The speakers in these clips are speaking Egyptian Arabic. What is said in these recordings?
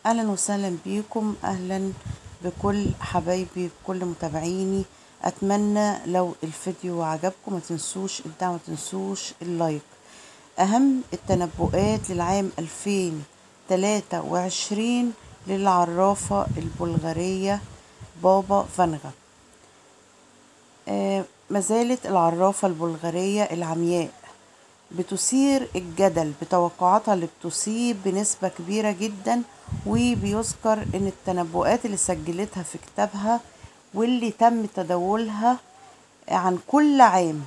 اهلا وسهلا بيكم اهلا بكل حبايبي بكل متابعيني اتمنى لو الفيديو عجبكم ما تنسوش الدعم ما تنسوش اللايك اهم التنبؤات للعام 2023 للعرافة البلغارية بابا فانغا آه مازالت العرافة البلغارية العمياء بتثير الجدل بتوقعاتها اللي بتصيب بنسبة كبيرة جدا وبيذكر ان التنبؤات اللي سجلتها في كتابها واللي تم تداولها عن كل عام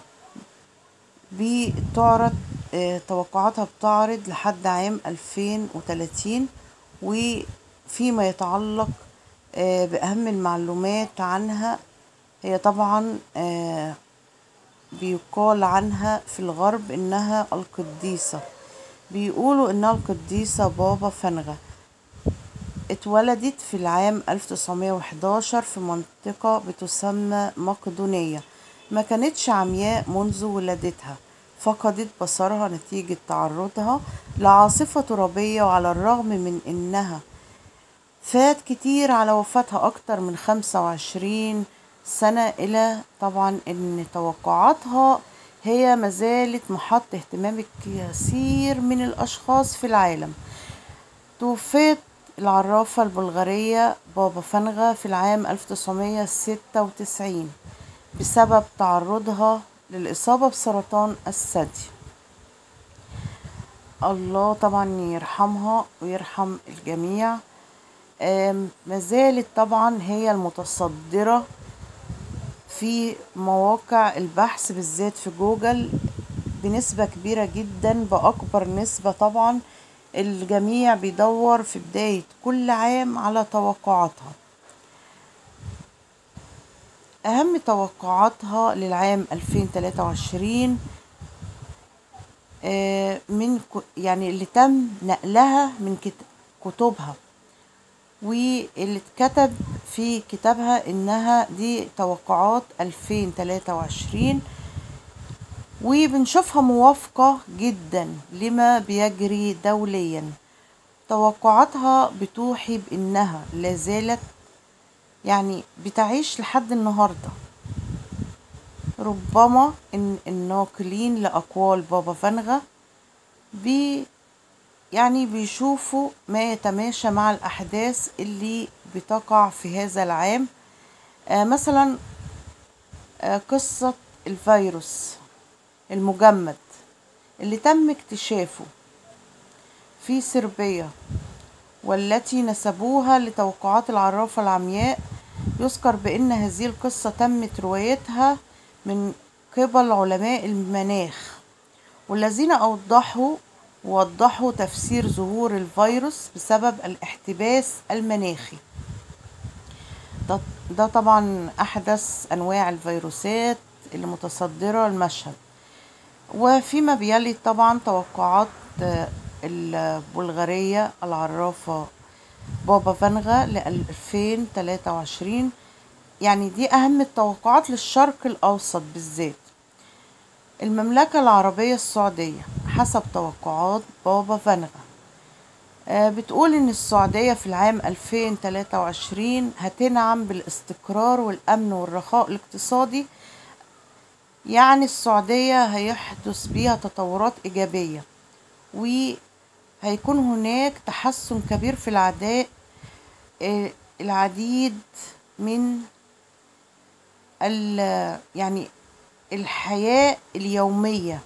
بتعرض آه، توقعاتها بتعرض لحد عام 2030 وفيما يتعلق آه، بأهم المعلومات عنها هي طبعا آه، بيقال عنها في الغرب إنها القديسة بيقولوا إنها القديسة بابا فنغة اتولدت في العام 1911 في منطقة بتسمى مقدونية ما كانتش عمياء منذ ولادتها فقدت بصرها نتيجة تعرضها لعاصفة ترابية وعلى الرغم من إنها فات كتير على وفاتها أكتر من 25 سنة إلى طبعا إن توقعاتها هي مازالت محط اهتمام الكثير من الأشخاص في العالم توفيت العرافة البلغارية بابا فنغا في العام 1996 بسبب تعرضها للإصابة بسرطان الثدي الله طبعا يرحمها ويرحم الجميع آم، مازالت طبعا هي المتصدرة في مواقع البحث بالذات في جوجل بنسبة كبيرة جدا بأكبر نسبة طبعا الجميع بيدور في بداية كل عام على توقعاتها أهم توقعاتها للعام 2023 آه، من ك- يعني اللي تم نقلها من كت- كتبها واللي اتكتب في كتابها انها دي توقعات 2023 وبنشوفها موافقة جدا لما بيجري دوليا توقعاتها بتوحي بانها لازالت يعني بتعيش لحد النهاردة ربما ان الناقلين لأقوال بابا فانغا بي يعني بيشوفوا ما يتماشى مع الأحداث اللي بتقع في هذا العام آه مثلا آه قصة الفيروس المجمد اللي تم اكتشافه في صربيا والتي نسبوها لتوقعات العرافة العمياء يذكر بأن هذه القصة تمت روايتها من قبل علماء المناخ والذين أوضحوا وضحوا تفسير ظهور الفيروس بسبب الاحتباس المناخي ده, ده طبعا أحدث أنواع الفيروسات اللي متصدرة المشهد وفيما بيلي طبعا توقعات آه، البلغارية العرافة بابا فانغا ل 2023 يعني دي أهم التوقعات للشرق الأوسط بالذات المملكة العربية السعودية حسب توقعات بابا فانغا آه، بتقول إن السعودية في العام 2023 هتنعم بالاستقرار والأمن والرخاء الاقتصادي يعني السعودية هيحدث بيها تطورات إيجابية وهيكون هناك تحسن كبير في العداء آه، العديد من ال- يعني الحياة اليومية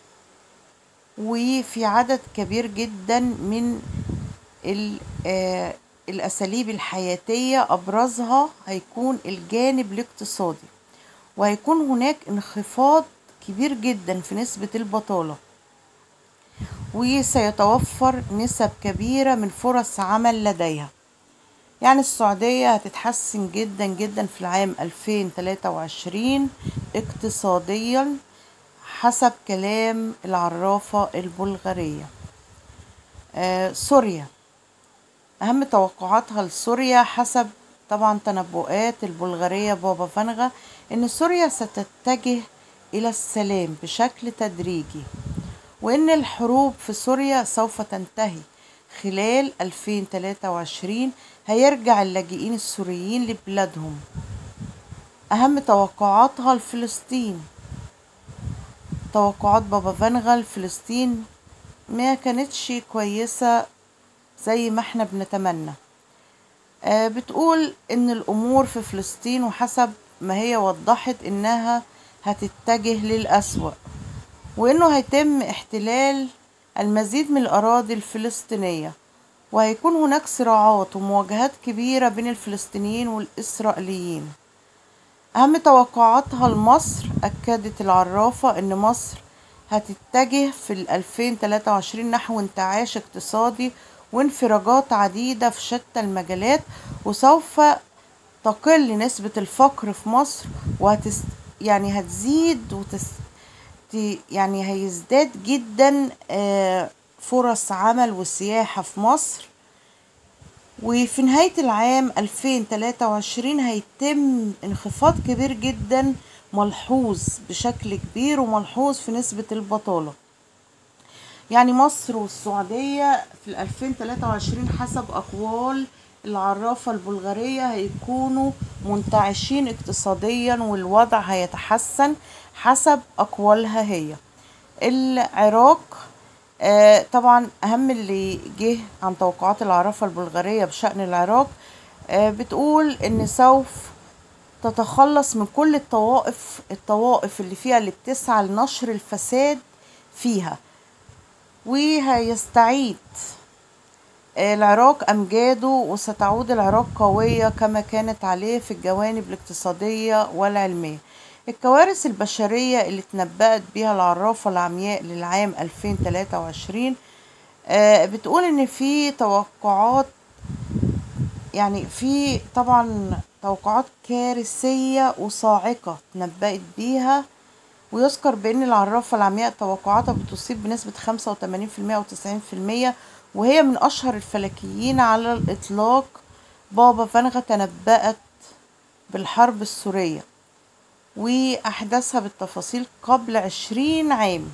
وفي عدد كبير جدا من ال- آه، الأساليب الحياتية أبرزها هيكون الجانب الاقتصادي وهيكون هناك انخفاض كبير جدا في نسبة البطالة وسيتوفر نسب كبيرة من فرص عمل لديها يعني السعودية هتتحسن جدا جدا في العام 2023 اقتصاديا حسب كلام العرافة البلغارية آه سوريا أهم توقعاتها لسوريا حسب طبعا تنبؤات البلغارية بابا فانغا إن سوريا ستتجه إلى السلام بشكل تدريجي وإن الحروب في سوريا سوف تنتهي خلال 2023 هيرجع اللاجئين السوريين لبلادهم أهم توقعاتها لفلسطين توقعات بابا فانغا لفلسطين ما كانتش كويسة زي ما احنا بنتمنى آه بتقول ان الامور في فلسطين وحسب ما هي وضحت انها هتتجه للأسوأ وانه هيتم احتلال المزيد من الاراضي الفلسطينية وهيكون هناك صراعات ومواجهات كبيرة بين الفلسطينيين والإسرائيليين أهم توقعاتها لمصر أكدت العرافة أن مصر هتتجه في 2023 نحو انتعاش اقتصادي وانفراجات عديدة في شتى المجالات وسوف تقل نسبة الفقر في مصر وهتس يعني هتزيد وتس يعني هيزداد جدا فرص عمل وسياحة في مصر وفي نهاية العام 2023 هيتم انخفاض كبير جدا ملحوظ بشكل كبير وملحوظ في نسبة البطالة يعني مصر والسعودية في 2023 حسب أقوال العرافة البلغارية هيكونوا منتعشين اقتصاديا والوضع هيتحسن حسب أقوالها هي العراق آه طبعا أهم اللي جه عن توقعات العرافة البلغارية بشأن العراق آه بتقول إن سوف تتخلص من كل الطوائف الطوائف اللي فيها اللي بتسعى لنشر الفساد فيها وهيستعيد العراق أمجاده وستعود العراق قوية كما كانت عليه في الجوانب الاقتصادية والعلمية الكوارث البشرية اللي تنبأت بها العرافة العمياء للعام 2023 بتقول إن في توقعات يعني في طبعا توقعات كارثية وصاعقة تنبأت بيها ويذكر بأن العرافة العمياء توقعاتها بتصيب بنسبة 85% أو 90% وهي من أشهر الفلكيين على الإطلاق بابا فانغا تنبأت بالحرب السورية وأحداثها بالتفاصيل قبل عشرين عام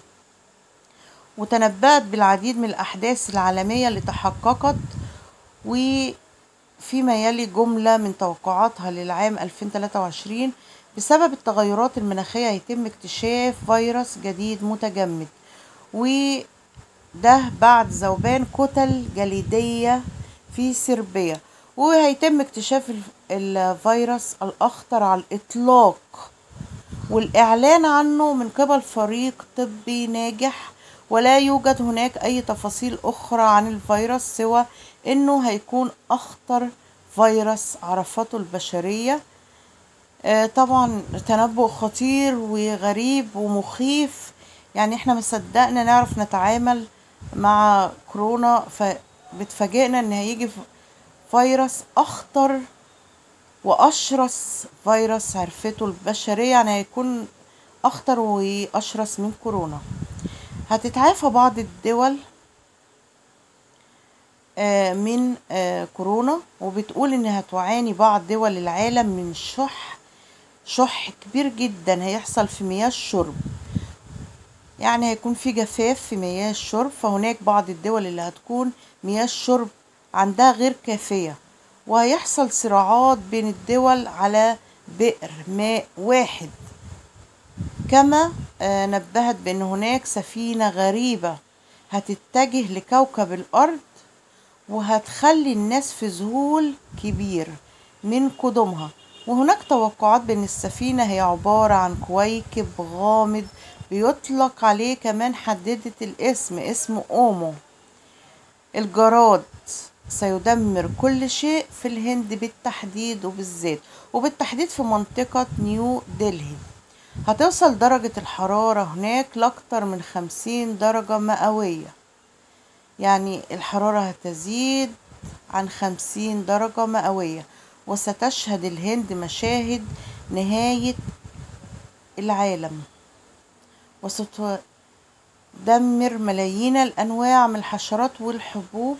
وتنبأت بالعديد من الأحداث العالمية اللي تحققت وفيما يلي جملة من توقعاتها للعام 2023 بسبب التغيرات المناخية هيتم اكتشاف فيروس جديد متجمد وده بعد ذوبان كتل جليدية في صربيا وهيتم اكتشاف الفيروس الأخطر على الإطلاق والإعلان عنه من قبل فريق طبي ناجح ولا يوجد هناك أي تفاصيل أخرى عن الفيروس سوى إنه هيكون أخطر فيروس عرفته البشرية طبعا تنبؤ خطير وغريب ومخيف يعني احنا مصدقنا نعرف نتعامل مع كورونا فبتفاجئنا ان هيجي فيروس اخطر واشرس فيروس عرفته البشرية يعني هيكون اخطر واشرس من كورونا هتتعافى بعض الدول من كورونا وبتقول ان هتعاني بعض دول العالم من شح شح كبير جدا هيحصل في مياه الشرب يعني هيكون في جفاف في مياه الشرب فهناك بعض الدول اللي هتكون مياه الشرب عندها غير كافية وهيحصل صراعات بين الدول على بئر ماء واحد كما نبهت بأن هناك سفينة غريبة هتتجه لكوكب الأرض وهتخلي الناس في ذهول كبير من قدومها وهناك توقعات بأن السفينة هي عبارة عن كويكب غامض بيطلق عليه كمان حددت الاسم اسم أومو الجراد سيدمر كل شيء في الهند بالتحديد وبالذات وبالتحديد في منطقة نيو دلهي هتوصل درجة الحرارة هناك لأكتر من خمسين درجة مئوية يعني الحرارة هتزيد عن خمسين درجة مئوية وستشهد الهند مشاهد نهاية العالم وستدمر ملايين الأنواع من الحشرات والحبوب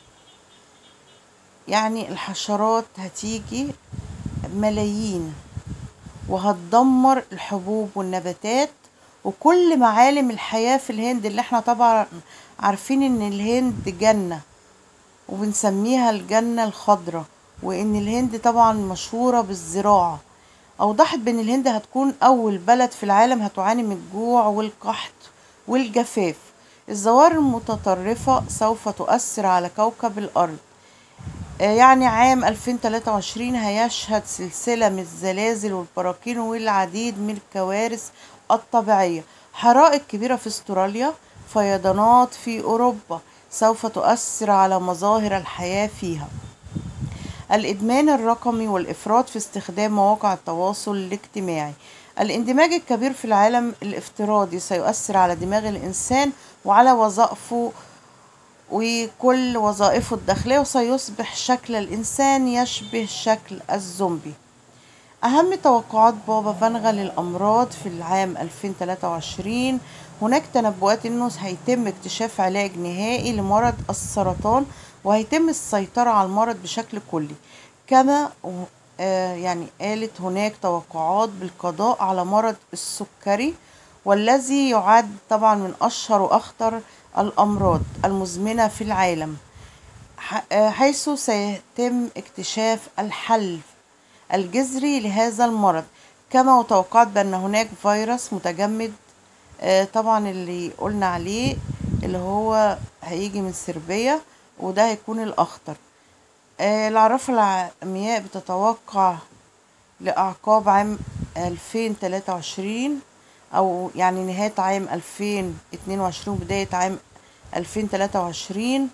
يعني الحشرات هتيجي ملايين وهتدمر الحبوب والنباتات وكل معالم الحياة في الهند اللي احنا طبعا عارفين ان الهند جنة وبنسميها الجنة الخضراء وإن الهند طبعا مشهورة بالزراعة أوضحت بأن الهند هتكون أول بلد في العالم هتعاني من الجوع والقحط والجفاف الظواهر المتطرفة سوف تؤثر على كوكب الأرض يعني عام 2023 هيشهد سلسلة من الزلازل والبراكين والعديد من الكوارث الطبيعية حرائق كبيرة في استراليا فيضانات في أوروبا سوف تؤثر على مظاهر الحياة فيها الإدمان الرقمي والإفراط في استخدام مواقع التواصل الاجتماعي الاندماج الكبير في العالم الافتراضي سيؤثر على دماغ الإنسان وعلى وظائفه وكل وظائفه الداخلية وسيصبح شكل الإنسان يشبه شكل الزومبي أهم توقعات بابا فانغا للأمراض في العام 2023 هناك تنبؤات أنه هيتم اكتشاف علاج نهائي لمرض السرطان وهيتم السيطرة على المرض بشكل كلي كما يعني قالت هناك توقعات بالقضاء على مرض السكري والذي يعد طبعا من أشهر وأخطر الأمراض المزمنة في العالم حيث سيتم اكتشاف الحل الجذري لهذا المرض كما توقعت بأن هناك فيروس متجمد طبعا اللي قلنا عليه اللي هو هيجي من صربيا وده هيكون الأخطر العرافة العمياء بتتوقع لأعقاب عام 2023 أو يعني نهاية عام 2022 بداية عام 2023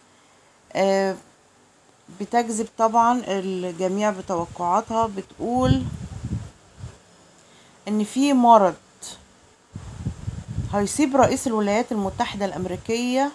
بتجذب طبعا الجميع بتوقعاتها بتقول ان في مرض هيصيب رئيس الولايات المتحدة الأمريكية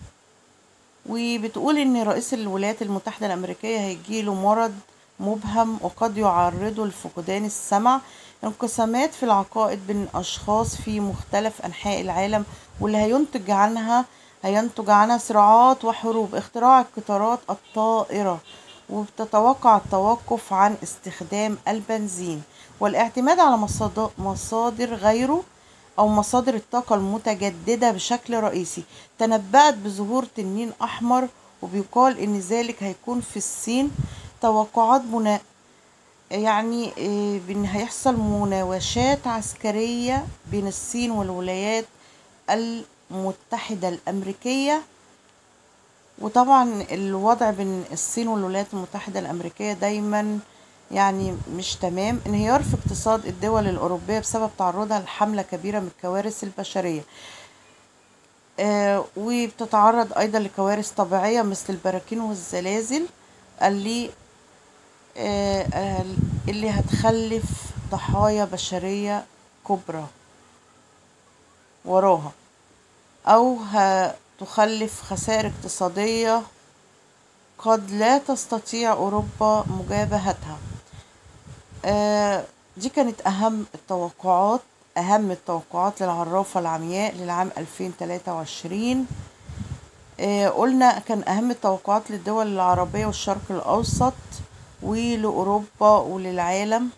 وبتقول ان رئيس الولايات المتحدة الأمريكية هيجيله مرض مبهم وقد يعرضه لفقدان السمع انقسامات في العقائد بين أشخاص في مختلف أنحاء العالم واللي هينتج عنها هينتج عنها صراعات وحروب اختراع القطارات الطائرة وبتتوقع التوقف عن استخدام البنزين والاعتماد على مصادر غيره أو مصادر الطاقة المتجددة بشكل رئيسي تنبأت بظهور تنين أحمر وبيقال إن ذلك هيكون في الصين توقعات بناء يعني بان هيحصل مناوشات عسكرية بين الصين والولايات المتحدة الأمريكية وطبعا الوضع بين الصين والولايات المتحدة الأمريكية دايما يعني مش تمام انهيار في اقتصاد الدول الأوروبية بسبب تعرضها لحملة كبيرة من الكوارث البشرية آه وبتتعرض أيضا لكوارث طبيعية مثل البراكين والزلازل اللي آه اللي هتخلف ضحايا بشرية كبرى وراها أو هتخلف خسائر اقتصادية قد لا تستطيع أوروبا مجابهتها آه دي كانت أهم التوقعات أهم التوقعات للعرافة العمياء للعام 2023 آه قلنا كان أهم التوقعات للدول العربية والشرق الأوسط ولأوروبا وللعالم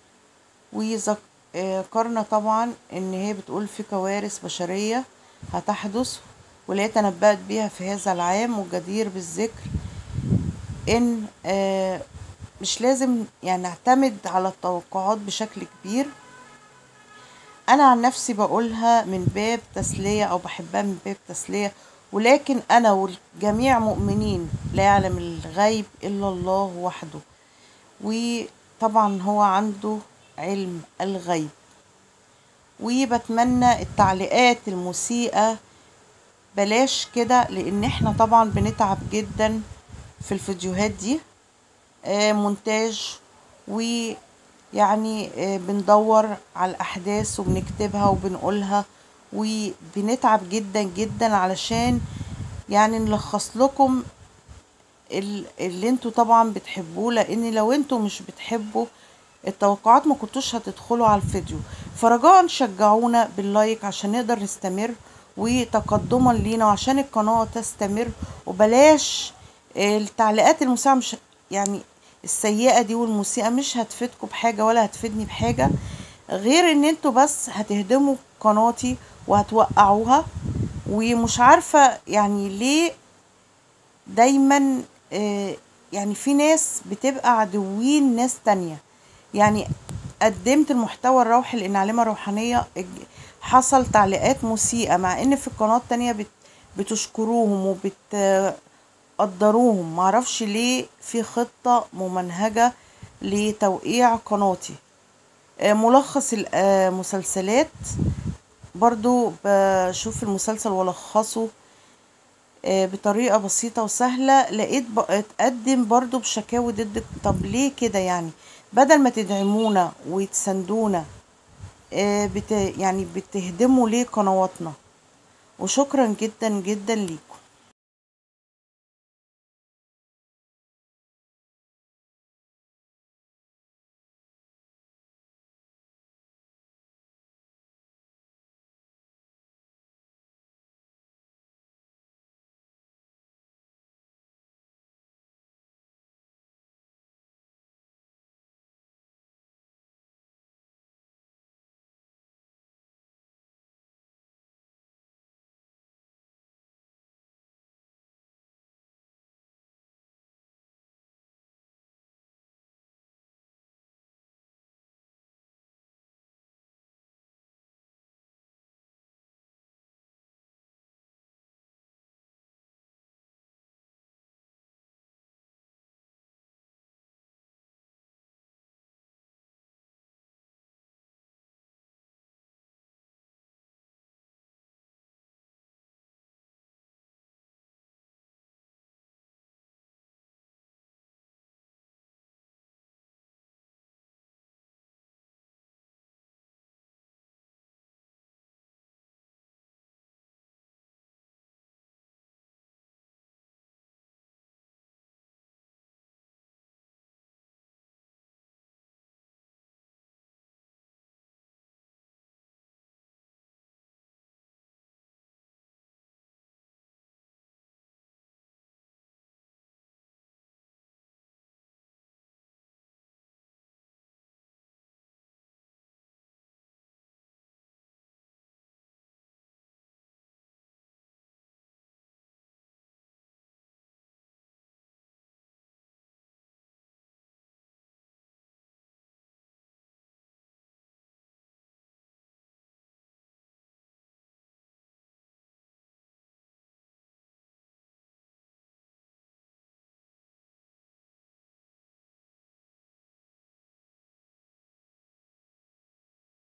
وذكرنا طبعا ان هي بتقول في كوارث بشرية هتحدث واللي هي تنبأت بيها في هذا العام والجدير بالذكر ان مش لازم يعني نعتمد على التوقعات بشكل كبير انا عن نفسي بقولها من باب تسلية او بحبها من باب تسلية ولكن انا والجميع مؤمنين لا يعلم الغيب الا الله وحده وطبعا هو عنده علم الغيب وبتمنى التعليقات المسيئة بلاش كده لان احنا طبعا بنتعب جدا في الفيديوهات دي آه مونتاج ويعني آه بندور على الاحداث وبنكتبها وبنقولها وبنتعب جدا جدا علشان يعني نلخص لكم اللي انتوا طبعا بتحبوه لان لو انتوا مش بتحبوا التوقعات ما كنتوش هتدخلوا على الفيديو فرجاء شجعونا باللايك عشان نقدر نستمر وتقدما لينا وعشان القناة تستمر وبلاش التعليقات المسيئة مش يعني السيئة دي والمسيئة مش هتفيدكم بحاجة ولا هتفيدني بحاجة غير ان انتوا بس هتهدموا قناتي وهتوقعوها ومش عارفة يعني ليه دايما آه، يعني في ناس بتبقى عدوين ناس تانية يعني قدمت المحتوى الروحي لان علامة روحانية الج- حصل تعليقات مسيئة مع ان في قناة تانية بت بتشكروهم وبتقدروهم معرفش ليه في خطة ممنهجة لتوقيع قناتي آه، ملخص المسلسلات برضو بشوف المسلسل والخصه آه، بطريقة بسيطة وسهلة لقيت ب- اتقدم برضو بشكاوي ضد طب ليه كده يعني بدل ما تدعمونا وتساندونا آه، بت يعني بتهدموا ليه قنواتنا وشكرا جدا جدا ليك